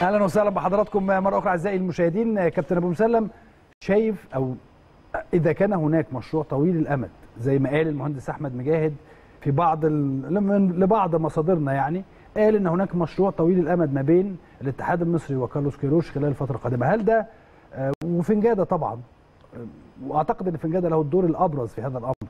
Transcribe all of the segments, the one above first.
اهلا وسهلا بحضراتكم مره اخرى اعزائي المشاهدين كابتن ابو مسلم شايف او اذا كان هناك مشروع طويل الامد زي ما قال المهندس احمد مجاهد في بعض ال... لبعض مصادرنا يعني قال ان هناك مشروع طويل الامد ما بين الاتحاد المصري وكارلوس كيروش خلال الفتره القادمه هل ده وفنجاده طبعا واعتقد ان فنجاده له الدور الابرز في هذا الامر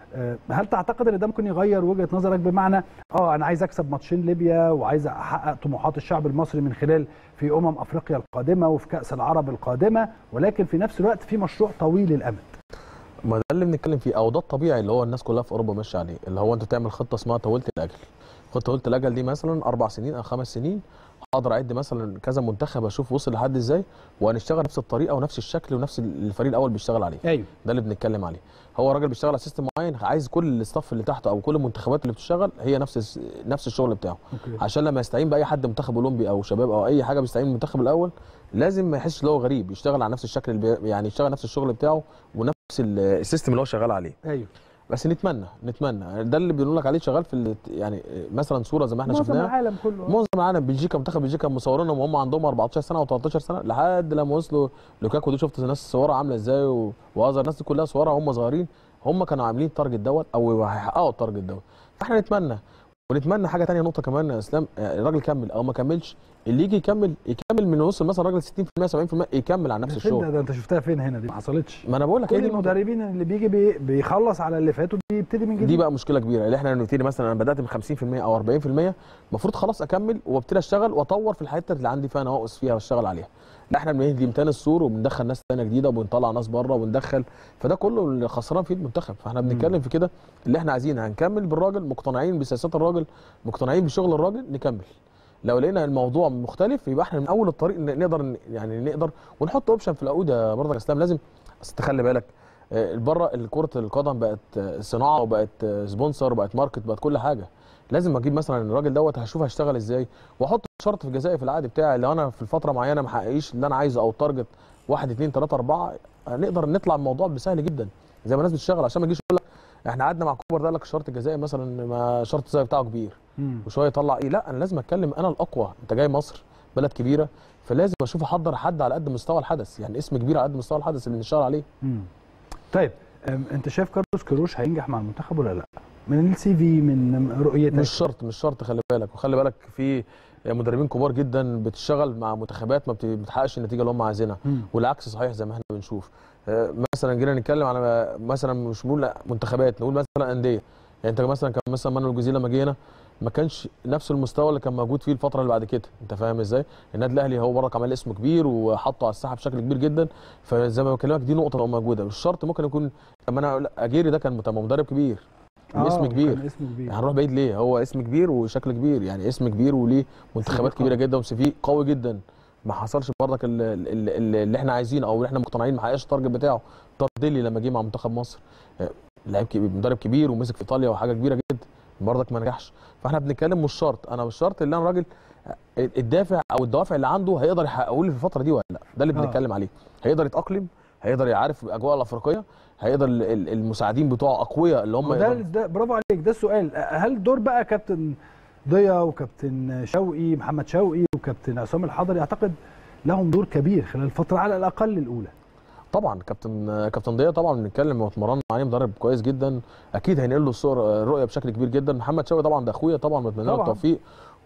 هل تعتقد ان ده ممكن يغير وجهه نظرك بمعنى اه انا عايز اكسب ماتشين ليبيا وعايز احقق طموحات الشعب المصري من خلال في امم افريقيا القادمه وفي كاس العرب القادمه ولكن في نفس الوقت في مشروع طويل الامد ما ده اللي بنتكلم فيه او ده الطبيعي اللي هو الناس كلها في اوروبا ماشيه عليه اللي هو انت تعمل خطه اسمها طويله الاجل خطه طويله الاجل دي مثلا اربع سنين او خمس سنين اقدر اعد مثلا كذا منتخب اشوف وصل لحد ازاي وهنشتغل نفس الطريقه ونفس الشكل ونفس الفريق الاول بيشتغل عليه ايوه ده اللي بنتكلم عليه هو راجل بيشتغل على سيستم معين عايز كل الاستاف اللي تحته او كل المنتخبات اللي بتشتغل هي نفس نفس الشغل بتاعه أوكي. عشان لما يستعين باي حد منتخب اولمبي او شباب او اي حاجه بيستعين بالمنتخب الاول لازم ما يحسش ان هو غريب يشتغل على نفس الشكل اللي بي... يعني يشتغل نفس الشغل بتاعه ونفس السيستم اللي هو شغال عليه ايوه بس نتمنى نتمنى ده اللي بيقولوا لك عليه شغال في ال- يعني مثلا صوره زي ما احنا معظم شفناها العالم كله معظم العالم بلجيكا منتخب بلجيكا مصورينهم وهم عندهم 14 سنه و13 سنه لحد لما وصلوا لوكاكو دي شفت الناس صورها عامله ازاي و- وهذا الناس دي كلها صورها هم صغيرين هم كانوا عاملين التارجت دوت او هيحققوا التارجت دوت فاحنا نتمنى ونتمنى حاجه ثانيه نقطه كمان يا اسلام يعني الراجل كمل او ما كملش اللي يجي يكمل يكمل من وصل مثلا راجل 60% 70% يكمل على نفس فين ده, الشغل ده انت شفتها فين هنا دي ما حصلتش ما انا بقول لك هي كل دي النقطة. المدربين اللي بيجي بي بيخلص على اللي فات وبيبتدي من جديد دي بقى مشكله كبيره اللي احنا نبتدي مثلا انا بدات من 50% او 40% المفروض خلاص اكمل وابتدي اشتغل واطور في الحته اللي عندي فيها نواقص فيها واشتغل عليها لا احنا بنهدي امتان السور وبندخل ناس ثانيه جديده وبنطلع ناس بره وبندخل فده كله اللي خسران فيه المنتخب فاحنا بنتكلم في كده اللي احنا عايزين هنكمل بالراجل مقتنعين بسياسات الراجل مقتنعين بشغل الراجل نكمل لو لقينا الموضوع مختلف يبقى احنا من اول الطريق ن- نقدر ن- يعني نقدر ونحط اوبشن في العقود يا برضك يا اسلام لازم بس تخلي بالك آه، بره كره القدم بقت آه، صناعه وبقت آه، سبونسر وبقت ماركت بقت كل حاجه لازم اجيب مثلا الراجل دوت هشوف هشتغل ازاي واحط شرط في الجزائي في العقد بتاعي لو انا في الفتره معينه ما حققيش اللي انا عايزه او التارجت 1 2 3 4 نقدر نطلع من الموضوع بسهل جدا زي ما الناس بتشتغل عشان ما تجيش تقول لك احنا قعدنا مع كوبر ده قال لك الشرط الجزائي مثلا ما شرط الجزائي بتاعه كبير مم. وشويه يطلع ايه لا انا لازم اتكلم انا الاقوى انت جاي مصر بلد كبيره فلازم اشوف احضر حد على قد مستوى الحدث يعني اسم كبير على قد مستوى الحدث اللي بنشتغل عليه مم. طيب أم، انت شايف كارلوس كيروش هينجح مع المنتخب ولا لا؟ من السي في من رؤيتك مش شرط مش شرط خلي بالك وخلي بالك في مدربين كبار جدا بتشتغل مع منتخبات ما بت- بتحققش النتيجه اللي هم عايزينها مم. والعكس صحيح زي ما احنا بنشوف آه، مثلا جينا نتكلم على مثلا مش نقول لا منتخبات نقول مثلا انديه يعني انت مثلا كان مثلا مانويل جوزيه لما جه هنا ما كانش نفس المستوى اللي كان موجود فيه الفتره اللي بعد كده انت فاهم ازاي النادي الاهلي هو برك عمل اسمه كبير وحطه على الساحه بشكل كبير جدا فزي ما بكلمك دي نقطه تبقى موجوده مش شرط ممكن يكون لما انا أقول اجيري ده كان طب مدرب كبير آه، اسم كبير كان اسم كبير هنروح بعيد ليه هو اسم كبير وشكل كبير يعني اسم كبير وليه منتخبات قوي. كبيره جدا وسي في قوي جدا ما حصلش برضك ال- ال- ال- اللي احنا عايزينه او اللي احنا مقتنعين ما حققش التارجت بتاعه تارديلي لما جه مع منتخب مصر آه، لعيب كبير مدرب كبير ومسك في ايطاليا وحاجه كبيره جدا برضك ما نجحش فاحنا بنتكلم مش شرط انا مش شرط اللي انا راجل آه، الدافع او الدوافع اللي عنده هيقدر يحققه لي في الفتره دي ولا لا ده اللي آه. بنتكلم عليه هيقدر يتاقلم هيقدر يعرف الاجواء الافريقيه هيقدر ال- ال- المساعدين بتوعه اقوياء اللي هم ده يقدروا- ده برافو عليك ده السؤال هل دور بقى كابتن ضيا وكابتن شوقي محمد شوقي وكابتن عصام الحضري اعتقد لهم دور كبير خلال الفتره على الاقل الاولى طبعا كابتن كابتن ضياء طبعا بنتكلم واتمرنا عليه مدرب كويس جدا اكيد هينقل له الصور الرؤيه بشكل كبير جدا محمد شوقي طبعا ده اخويا طبعا بتمنى له طبعاً. التوفيق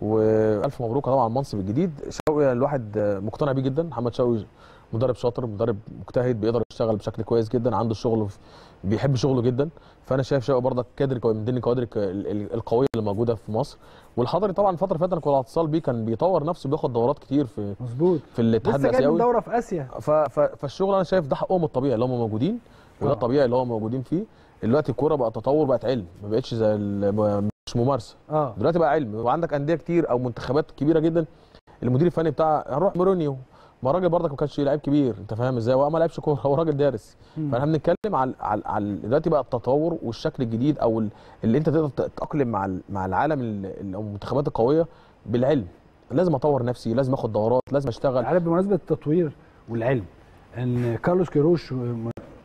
والف مبروك طبعا على المنصب الجديد شوقي الواحد مقتنع بيه جدا محمد شوقي مدرب شاطر مدرب مجتهد بيقدر يشتغل بشكل كويس جدا عنده الشغل بيحب شغله جدا فانا شايف شوقي برضك كادر كوي- من ضمن الكوادر الك- ال- ال- القويه اللي موجوده في مصر والحضري طبعا الفتره اللي فاتت انا كنت على اتصال بيه كان بيطور نفسه بياخد دورات كتير في مظبوط في الاتحاد لسه جاي من الاسيوي دوره في اسيا ف... ف... فالشغل انا شايف ده حقهم الطبيعي اللي هم موجودين وده آه. الطبيعي اللي هم موجودين فيه دلوقتي الكوره بقى تطور بقت علم ما بقتش زي ال- مش ممارسه اه دلوقتي بقى علم وعندك انديه كتير او منتخبات كبيره جدا المدير الفني بتاع هنروح مورينيو ما راجل برضك ما كانش لعيب كبير انت فاهم ازاي هو ما لعبش كوره هو راجل دارس مم. فاحنا بنتكلم على على, على دلوقتي بقى التطور والشكل الجديد او ال- اللي انت تقدر تتاقلم مع ال- مع العالم ال- ال- او المنتخبات القويه بالعلم لازم اطور نفسي لازم اخد دورات لازم اشتغل عارف بمناسبه التطوير والعلم ان كارلوس كيروش م-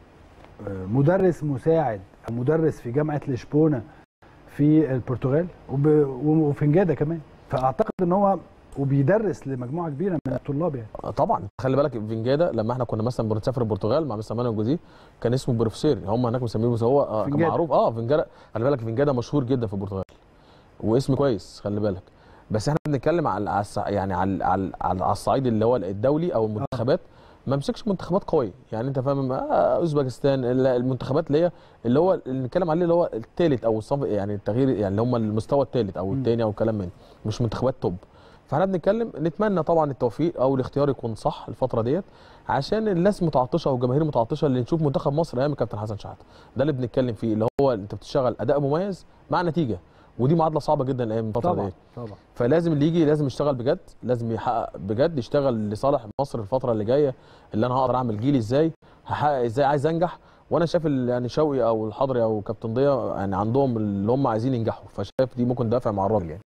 مدرس مساعد أو مدرس في جامعه لشبونه في البرتغال وب- وفي نجاده كمان فاعتقد ان هو وبيدرس لمجموعه كبيره من الطلاب يعني طبعا خلي بالك فينجادا لما احنا كنا مثلا بنسافر البرتغال مع مستر مانويل جوزيه كان اسمه بروفيسور هم هناك مسمينه بس هو آه، كان فينجادا. معروف اه فينجادا خلي بالك فينجادا مشهور جدا في البرتغال واسم كويس خلي بالك بس احنا بنتكلم على على الص- يعني على على على على الصعيد اللي هو الدولي او المنتخبات ما مسكش منتخبات قويه يعني انت فاهم آه، اوزبكستان ال- المنتخبات اللي هي اللي هو اللي بنتكلم عليه اللي هو الثالث او الصف يعني التغيير يعني اللي هم المستوى الثالث او مم. الثاني او كلام من مش منتخبات توب فاحنا بنتكلم نتمنى طبعا التوفيق او الاختيار يكون صح الفتره ديت عشان الناس متعطشه والجماهير متعطشه اللي نشوف منتخب مصر ايام الكابتن حسن شحاته ده اللي بنتكلم فيه اللي هو انت بتشتغل اداء مميز مع نتيجه ودي معادله صعبه جدا الايام الفتره طبعا ديت طبعا فلازم اللي يجي لازم يشتغل بجد لازم يحقق بجد يشتغل لصالح مصر الفتره اللي جايه اللي انا هقدر اعمل جيلي ازاي هحقق ازاي عايز انجح وانا شايف ال- يعني شوقي او الحضري او كابتن ضياء يعني عندهم اللي هم عايزين ينجحوا فشايف دي ممكن دافع مع الراجل يعني